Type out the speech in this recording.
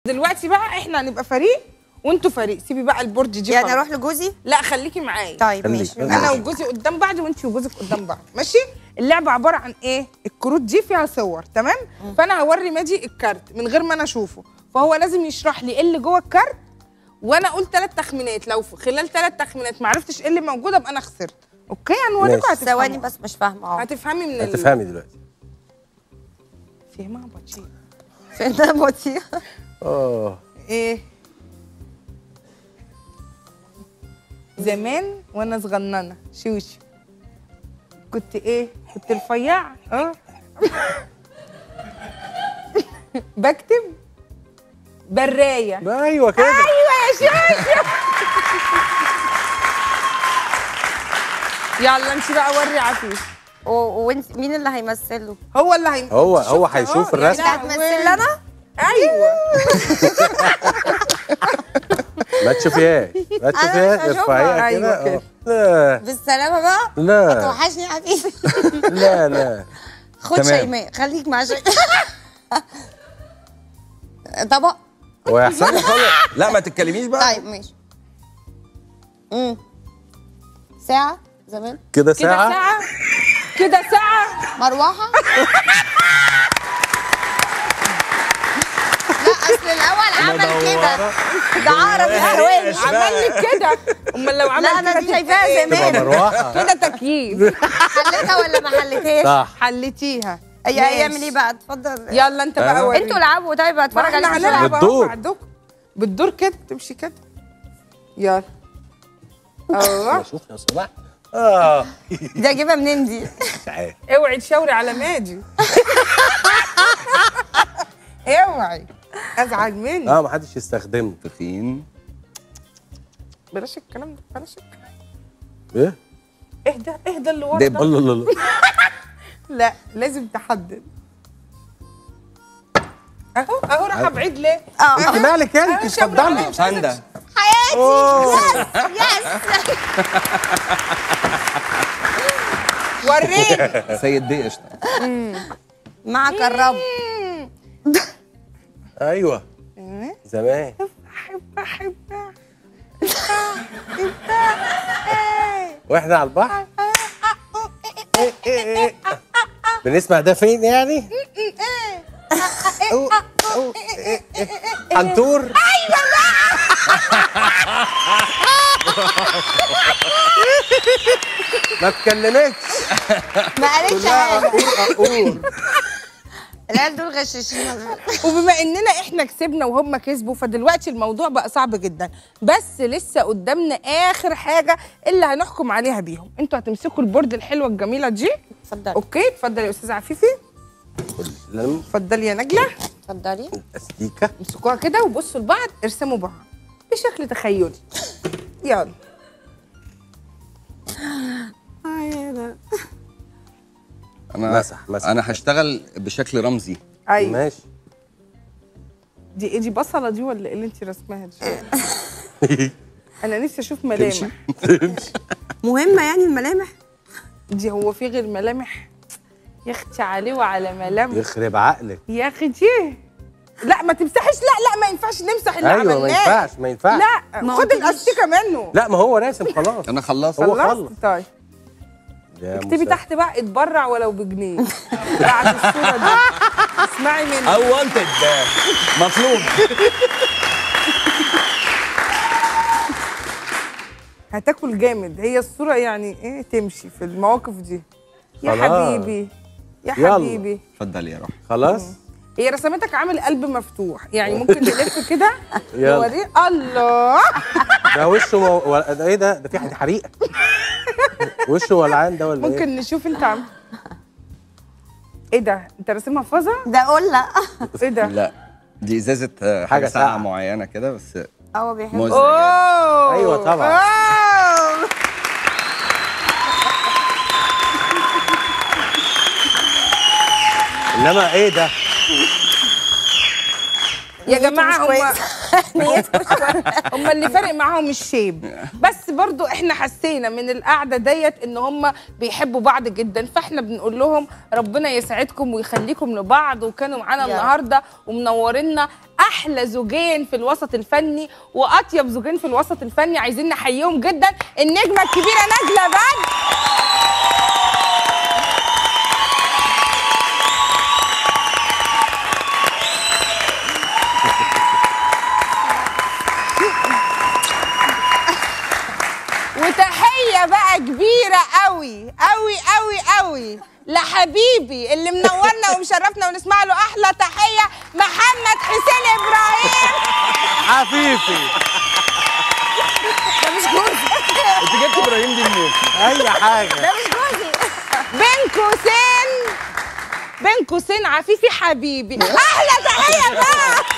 دلوقتي بقى احنا هنبقى فريق وانتوا فريق سيبي بقى البورد دي يعني خلاص. اروح لجوزي لا خليكي معايا طيب خليك. ماشي انا وجوزي قدام بعض وانت وجوزك قدام بعض ماشي اللعبه عباره عن ايه الكروت دي فيها صور تمام فانا هوري ماجي الكارت من غير ما انا اشوفه فهو لازم يشرح لي ايه اللي جوه الكارت وانا اقول ثلاث تخمينات لو في خلال ثلاث تخمينات ما عرفتش ايه اللي موجود ابقى انا خسرت اوكي هنوريكم ماشي. هتفهموا ثواني بس مش فاهمه اه هتفهمي من ال... هتفهمي دلوقتي فهمها بطيء فين ده بطيء اه ايه زمان وانا صغننه شوشو كنت ايه كنت رفيعه اه بكتب برايه ايوه كده ايوه يا شوشو يلا انت بقى وري عفيف و- وانت مين اللي هيمثله؟ هو اللي هي هو- شفت هو أهو، هيشوف يا الرسم. لهوي. هتمثل انا؟ ايوه ما تشوفيهاش ما تشوفيهاش هشوفها. ارفعيها أيوة كده كده. آه. لا بالسلامه بقى لا توحشني يا حبيبي لا لا خد تمام. شيماء خليك مع شيماء طبق هو يا حسام لا ما تتكلميش بقى طيب ماشي امم ساعة زمان كده كده ساعة ساعه كده ساعه مروحة لا اصل الاول عمل كده ده عقرب الثواني عمل لي كده امال لو عمل لا انا كده دي شايفاها تبقى زمان مروحة كده تكييف حلتها ولا ما حلتهاش؟ صح حلتيها هي ماشي. هيعمل ايه بقى اتفضل يلا انت بقى أنا؟ وريني. انتوا العبوا طيب ما اتفرج احنا عليكم هنلعب بسرعة. اهو بالدور. بعدكم بالدور كده تمشي كده يلا ايوه شوف يا صلاح اه دي اجيبها منين دي؟ مش عارف اوعي تشاوري على ماجي اوعي ازعج مني اه ما حدش يستخدمه تخين بلاش الكلام ده بلاش الكلام ايه اهدى اهدى اللي ورا ده ده الله الله الله لا لازم تحدد اهو اهو راح بعيد ليه اه انت مالك انت أنا شاورة عليك. اتفضلي ساندا حياتي أوه. يس وريني سيد بيه قشطه معك الرب ايوه زمان احب احب واحنا على البحر إيه إيه إيه. بنسمع ده فين يعني؟ أو- أو- إيه إيه. حنطور ايوه ما اتكلمتش ما قالتش لا حاجه اقول اقول العيال دول غشاشين وبما اننا احنا كسبنا وهم كسبوا فدلوقتي الموضوع بقى صعب جدا بس لسه قدامنا اخر حاجه اللي هنحكم عليها بيهم انتوا هتمسكوا البورد الحلوه الجميله دي اتفضلي اوكي اتفضلي يا استاذه عفيفي لم اتفضلي يا نجله اتفضلي استيكه امسكوها كده وبصوا لبعض ارسموا بعض بشكل تخيلي يلا انا مسح مسح انا هشتغل بشكل رمزي ايوه ماشي دي ايه دي بصله دي ولا ايه اللي انت رسماها دي انا نفسي اشوف ملامح مهمه يعني الملامح دي هو في غير ملامح يا اختي عليه وعلى ملامح يخرب عقلك يا اختي لا ما تمسحش لا لا ما ينفعش نمسح اللي ايوه ما عملناه ينفعش ما ينفعش لا ما خد قلتليش. الاستيكه منه لا ما هو راسم خلاص انا خلصت هو خلصت خلص. طيب يا اكتبي مسهل. تحت بقى اتبرع ولو بجنيه بعد الصوره دي اسمعي مني او وانتد مطلوب هتاكل جامد هي الصوره يعني ايه تمشي في المواقف دي يا خلاص. حبيبي يا يلا. حبيبي اتفضلي يا روح خلاص هي رسمتك عامل قلب مفتوح يعني ممكن نلف كده يلا. نوريه الله ده وشه مو... ولا- ده ايه ده ده في حد حريقه وشه ولعان ده ولا ايه ممكن نشوف انت عم ايه ده انت راسمها فازه ده قول لا ايه ده لا دي ازازه آه، حاجة حاجه ساقعه ساقعة. معينه كده بس هو بيحب مزعج اوه أيوة طبعاً. أوه. انما ايه ده يا نيته جماعه مش هم كويسة. نيته مش كويسة. هم اللي فارق معاهم الشيب بس برضو احنا حسينا من القعده ديت ان هم بيحبوا بعض جدا فاحنا بنقول لهم ربنا يسعدكم ويخليكم لبعض وكانوا معانا يا رب. النهارده ومنورينا احلى زوجين في الوسط الفني واطيب زوجين في الوسط الفني عايزين نحييهم جدا النجمه الكبيره نجله بدر وتحيه بقى كبيره قوي قوي قوي قوي لحبيبي اللي منورنا ومشرفنا ونسمع له احلى تحيه محمد حسين ابراهيم حفيفي ده مش جوزي انت جبت ابراهيم دي منين؟ اي حاجه ده مش جوزي بين قوسين بين قوسين عفيفي حبيبي احلى تحيه بقى